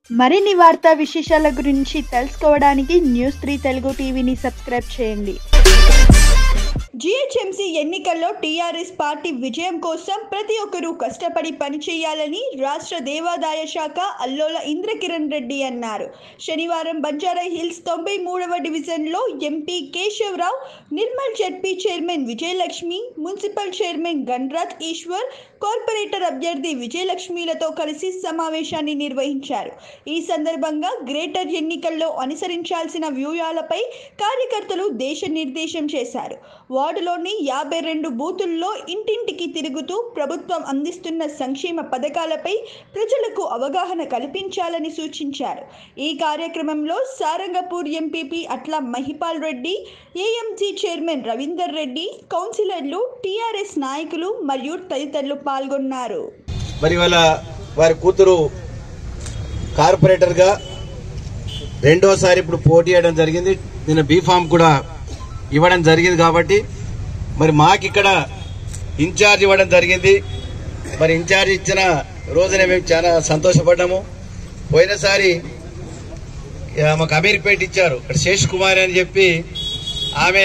మరిన్ని వార్తా విశేషాల గురించి తెలుసుకోవడానికి న్యూస్ త్రీ తెలుగు టీవీని సబ్స్క్రైబ్ చేయండి జిహెచ్ఎంసీ ఎన్నికల్లో టీఆర్ఎస్ పార్టీ విజయం కోసం ప్రతి ఒక్కరూ కష్టపడి పనిచేయాలని రాష్ట్ర దేవాదాయ శాఖ అల్లోల ఇంద్రకిరణ్ రెడ్డి అన్నారు శనివారం బంజారా హిల్స్ తొంభై మూడవ డివిజన్లో MP Keshava Rao Nirmal ZP chairman Vijayalakshmi municipal chairman Ganaraj Eshwar corporator అభ్యర్థి విజయలక్ష్మిలతో కలిసి సమావేశాన్ని నిర్వహించారు ఈ సందర్భంగా గ్రేటర్ ఎన్నికల్లో అనుసరించాల్సిన వ్యూహాలపై కార్యకర్తలు దేశ నిర్దేశం చేశారు వార్డులోని యాభై రెండు బూతుల్లో ఇంటింటికి తిరుగుతూ ప్రభుత్వం అందిస్తున్న సంక్షేమ పథకాలపై ప్రజలకు అవగాహన కల్పించాలని సూచించారు ఈ కార్యక్రమంలో Sarangapur MPP Atla Mahipal Reddy AMC chairman Ravinder Reddy కౌన్సిలర్లు టీఆర్ఎస్ నాయకులు మరియు తదితరులు పాల్గొన్నారు మరి వాళ్ళ వారి కూతురు కార్పొరేటర్గా రెండోసారి ఇప్పుడు పోటీ చేయడం జరిగింది నిన్న బీఫామ్ కూడా ఇవ్వడం జరిగింది కాబట్టి మరి మాకు ఇక్కడ ఇన్ఛార్జ్ ఇవ్వడం జరిగింది మరి ఇన్ఛార్జ్ ఇచ్చిన రోజునే మేము చాలా సంతోషపడ్డాము పోయినసారి ఆ, మాకు అమీర్పేట ఇచ్చారు ఇక్కడ శేష్ కుమార్ అని చెప్పి ఆమె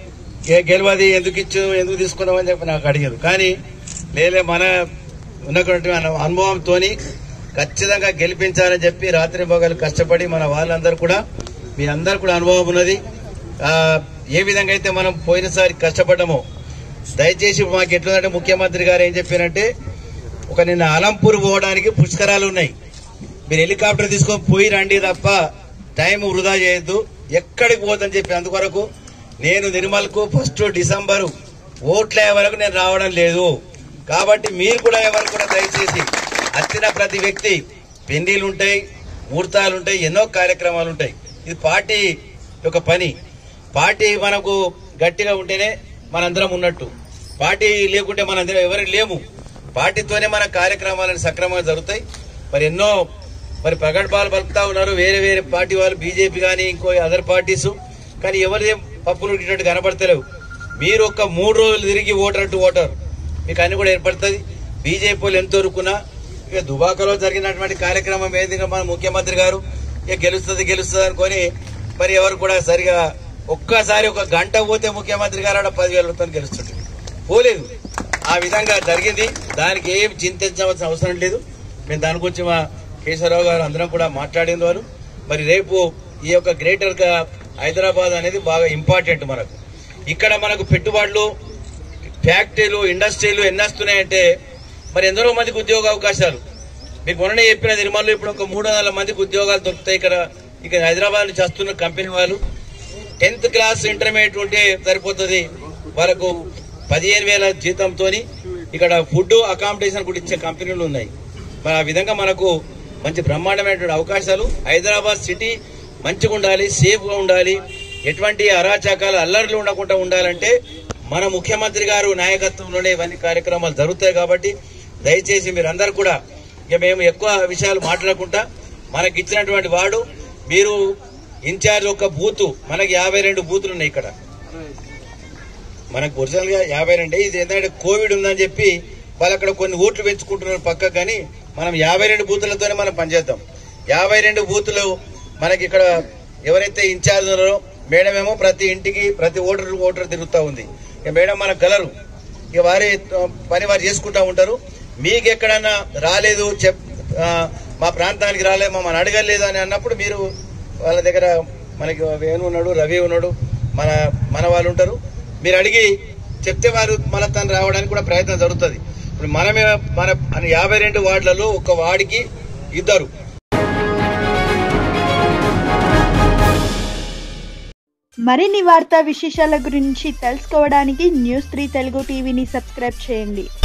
"ఏ- గెలవది ఎందుకు ఇచ్చు ఎందుకు తీసుకున్నామని చెప్పి నాకు అడిగారు కానీ లేలే మన ఉన్నటువంటి మన అనుభవంతో ఖచ్చితంగా గెలిపించాలని చెప్పి రాత్రి పగలు కష్టపడి మన వాళ్ళందరూ కూడా మీ అందరు కూడా అనుభవం ఉన్నది ఆ, ఏ విధంగా అయితే మనం పోయినసారి కష్టపడ్డామో దయచేసి మాకు ఎట్లుందంటే ముఖ్యమంత్రి గారు ఏం చెప్పారంటే ఒక నిన్న అలంపూర్ పోవడానికి పుష్కరాలు ఉన్నాయి మీరు హెలికాప్టర్ తీసుకొని పోయి రండి తప్ప టైం వృధా చేయొద్దు ఎక్కడికి పోదని చెప్పి అందుకొరకు నేను నిర్మల్కు ఫస్ట్ డిసెంబరు ఓట్లే వరకు నేను రావడం లేదు కాబట్టి మీరు కూడా ఎవరు కూడా దయచేసి వచ్చిన ప్రతి వ్యక్తి పెళ్లిలు ఉంటాయి ముహూర్తాలు ఉంటాయి ఎన్నో కార్యక్రమాలు ఉంటాయి ఇది పార్టీ యొక్క పని పార్టీ మనకు గట్టిగా ఉంటేనే మనందరం ఉన్నట్టు పార్టీ లేకుంటే మనందరం ఎవరికి లేము పార్టీతోనే మన కార్యక్రమాలను సక్రమంగా జరుగుతాయి మరి ఎన్నో మరి ప్రగల్భాలు పలుకుతా ఉన్నారు వేరే వేరే పార్టీ వాళ్ళు బీజేపీ కానీ ఇంకో అదర్ పార్టీస్ కానీ ఎవరిదేం పప్పులు ఉడికినట్టు కనబడతలేవు మీరు ఒక మూడు రోజులు తిరిగి ఓటర్ టు ఓటర్ మీకు అన్ని కూడా ఏర్పడుతుంది బీజేపీ వాళ్ళు ఎంత వరకున్నా ఇక దుబాకలో జరిగినటువంటి కార్యక్రమం ఏదిగా మన ముఖ్యమంత్రి గారు ఇక గెలుస్తుంది గెలుస్తుంది అనుకొని మరి ఎవరు కూడా సరిగా ఒక్కసారి ఒక గంట పోతే ముఖ్యమంత్రి గారు ఆడ పదివేల రూపాయలు గెలుస్తుంటారు పోలేదు ఆ విధంగా జరిగింది దానికి ఏం చింతించవలసిన అవసరం లేదు మేము దాని గురించి మా కేశవరావు గారు అందరం కూడా మాట్లాడిన వారు మరి రేపు ఈ యొక్క గ్రేటర్ గా హైదరాబాద్ అనేది బాగా ఇంపార్టెంట్ మనకు ఇక్కడ మనకు పెట్టుబడులు ఫ్యాక్టరీలు ఇండస్ట్రీలు ఎన్ని వస్తున్నాయంటే మరి ఎందరో మందికి ఉద్యోగ అవకాశాలు మీకు మొన్ననే చెప్పిన నిర్మల్లో ఇప్పుడు ఒక మూడు వందల మందికి ఉద్యోగాలు దొరుకుతాయి ఇక్కడ ఇక్కడ హైదరాబాద్ నుంచి వస్తున్న కంపెనీ వాళ్ళు టెన్త్ క్లాస్ ఇంటర్మీడియట్ ఉంటే సరిపోతుంది వాళ్ళకు పదిహేను వేల జీతంతో ఇక్కడ ఫుడ్ అకామిడేషన్ కూడా ఇచ్చే కంపెనీలు ఉన్నాయి మరి ఆ విధంగా మనకు మంచి బ్రహ్మాండమైనటువంటి అవకాశాలు హైదరాబాద్ సిటీ మంచిగా ఉండాలి సేఫ్ గా ఉండాలి ఎటువంటి అరాచకాలు అల్లర్లు ఉండకుండా ఉండాలంటే మన ముఖ్యమంత్రి గారు నాయకత్వంలోనే ఇవన్నీ కార్యక్రమాలు జరుగుతాయి కాబట్టి దయచేసి మీరందరూ కూడా ఇక మేము ఎక్కువ విషయాలు మాట్లాడకుండా మనకి ఇచ్చినటువంటి వాడు మీరు ఇన్ఛార్జ్ ఒక బూత్ మనకి యాభై రెండు బూతులు ఉన్నాయి ఇక్కడ మనకు ఒరిజినల్ గా యాభై రెండే ఇది ఏంటంటే కోవిడ్ ఉందని చెప్పి వాళ్ళు అక్కడ కొన్ని ఓట్లు పెంచుకుంటున్నారు పక్క కానీ మనం యాభై రెండు బూతులతోనే మనం పనిచేద్దాం యాభై రెండు బూతులు మనకి ఇక్కడ ఎవరైతే ఇన్ఛార్జ్ ఉన్నారో మేడం ఏమో ప్రతి ఇంటికి ప్రతి ఓటర్ ఓటర్ తిరుగుతూ ఉంది ఇక మేడం మనకు కలరు ఇక వారి ఆ, పని వారు చేసుకుంటా ఉంటారు మీకు ఎక్కడన్నా రాలేదు చెప్ ఆ, మా ప్రాంతానికి రాలేదు మమ్మల్ని అడగలేదు అని అన్నప్పుడు మీరు వాళ్ళ దగ్గర మనకి వేణు ఉన్నాడు రవి ఉన్నాడు మన మన వాళ్ళు ఉంటారు మీరు అడిగి చెప్తే వారు మన తను రావడానికి కూడా ప్రయత్నం జరుగుతుంది ఇప్పుడు మనమే మన మన యాభై రెండు వార్డులలో ఒక వార్డుకి ఇద్దరు మరిన్ని వార్తా విశేషాల గురించి తెలుసుకోవడానికి న్యూస్ త్రీ తెలుగు టీవీని సబ్స్క్రైబ్ చేయండి